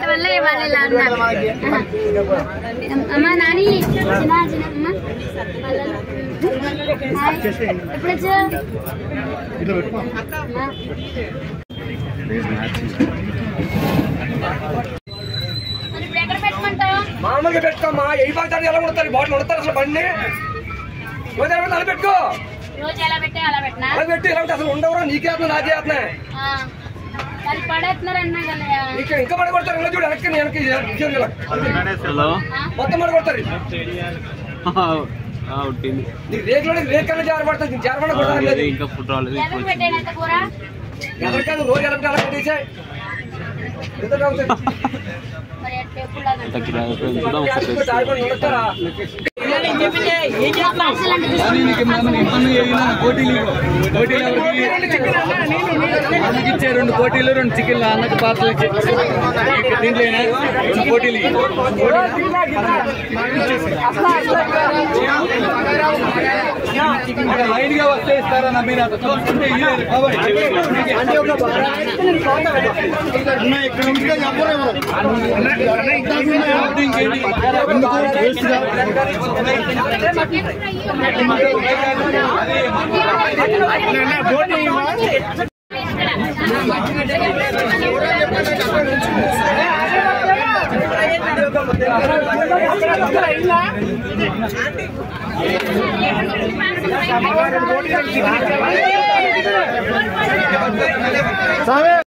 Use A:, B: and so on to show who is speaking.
A: వల్ల వాళ్ళు ఇలా అన్నారు అమ్మా నాని చిన్న చిన్న అమ్మ హాయ్. ఎప్పుడు వచ్చావు అమ్మా. మరి ఇప్పుడు ఎక్కడ పెట్టమంటావు
B: మామూలుగా పెట్టుకోమ్మా ఏ పడతారు ఎలా కొడతారు బాటిల్ కొడతారు అసలు బండి రోజు ఎలా పెడితే అలా పెట్టుకో
A: రోజు ఎలా పెట్టే అలా పెట్టినా
B: అలా పెట్టి ఇలా ఉంటే అసలు ఉండవరా నీకే అవుతుంది నాకే అవుతున్నాయి
A: ఆ. వాళ్ళు పడేస్తున్నారు అన్నా కదా
B: ఇంకా ఇంకా పడి కొడతారు ఇలా చూడు వెనక్కి వెనక్కి ఇచ్చేది ఇలా.
C: హలో
B: మొత్తం పడి కొడతారు
C: ఉట్టింది
B: నీకు రేకులో రేక్ కన్నా జారబడుతుంది జారబడ కొడతారు లేదు
C: ఇంకా ఫుడ్ రాలేదు
A: ఎవరికి పెట్టాడంత కూర
B: ఎవరికాదు రోజు ఎలా పెట్టి అలా పెట్టేసాయి ఎంత అవుతుంది
A: మరి ఎట్లా ఎప్పుడు లాగా
C: తగ్గిరా చూద్దాం ఒకసారి
B: దారిపడి ఉండొస్తారా?
A: పార్సల్ అంటే తీసుకుంటాం.
D: అన్నకి ఇచ్చే రెండు పోటీలు రెండు చికెన్లు అన్నకి పార్సల్ ఇచ్చే దీంట్లో రెండు పోటీలు ఇయ్యి. ఇంకా లైన్ గా వస్తే ఇస్తారా నా మీద అంత చూస్తుంటే ఇయ్యలేదు బాబాయ్. అన్న ఇక్కడ ఉంటే చెప్పరేమో. ఇంకేంటి?
A: ఇక్కడ